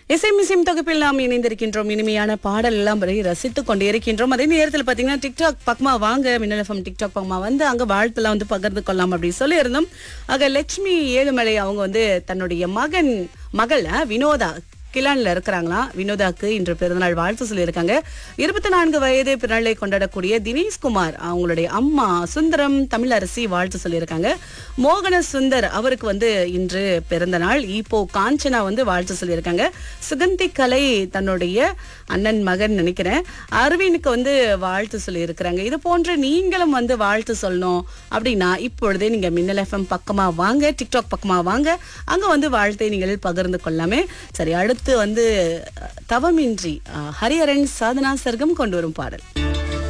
இசை மிசிம் தொகுப்பில் நாம் இணைந்திருக்கின்றோம் இனிமையான பாடல் எல்லாம் வரை ரசித்துக் கொண்டே இருக்கின்றோம் அதே நேரத்தில் பாத்தீங்கன்னா டிக்டாக் பக்கமா வாங்க மின்னல் எஃப்எம் டிக்டாக் பக்கமா வந்து அங்க வாழ்த்துலாம் வந்து பகிர்ந்து கொள்ளலாம் அப்படின்னு சொல்லியிருந்தோம் ஆக லட்சுமி ஏழுமலை அவங்க வந்து தன்னுடைய மகன் மகள் அஹ், வினோதா கிளான்ல இருக்கிறாங்களாம் வினோதாக்கு இன்று பிறந்தநாள் வாழ்த்து சொல்லியிருக்காங்க இருபத்தி நான்கு வயது பிறநாளை கொண்டாடக்கூடிய தினேஷ்குமார் அவங்களுடைய அம்மா சுந்தரம் தமிழரசி வாழ்த்து சொல்லியிருக்காங்க மோகன சுந்தர் அவருக்கு வந்து இன்று பிறந்த நாள் இப்போ காஞ்சனா வந்து வாழ்த்து சொல்லியிருக்காங்க சுகந்தி கலை தன்னுடைய அண்ணன் மகன் நினைக்கிறேன் அரவினுக்கு வந்து வாழ்த்து சொல்லியிருக்கிறாங்க இது போன்ற நீங்களும் வந்து வாழ்த்து சொல்லணும் அப்படின்னா இப்பொழுதே நீங்க மின்னல் எஃப்எம் பக்கமா வாங்க டிக்டாக் பக்கமா வாங்க அங்க வந்து வாழ்த்தை நீங்கள் பகிர்ந்து கொள்ளலாமே சரி அடுத்து வந்து அஹ், தவமின்றி அஹ், ஹரிஹரன் சாதனா சர்க்கம் கொண்டு வரும் பாடல்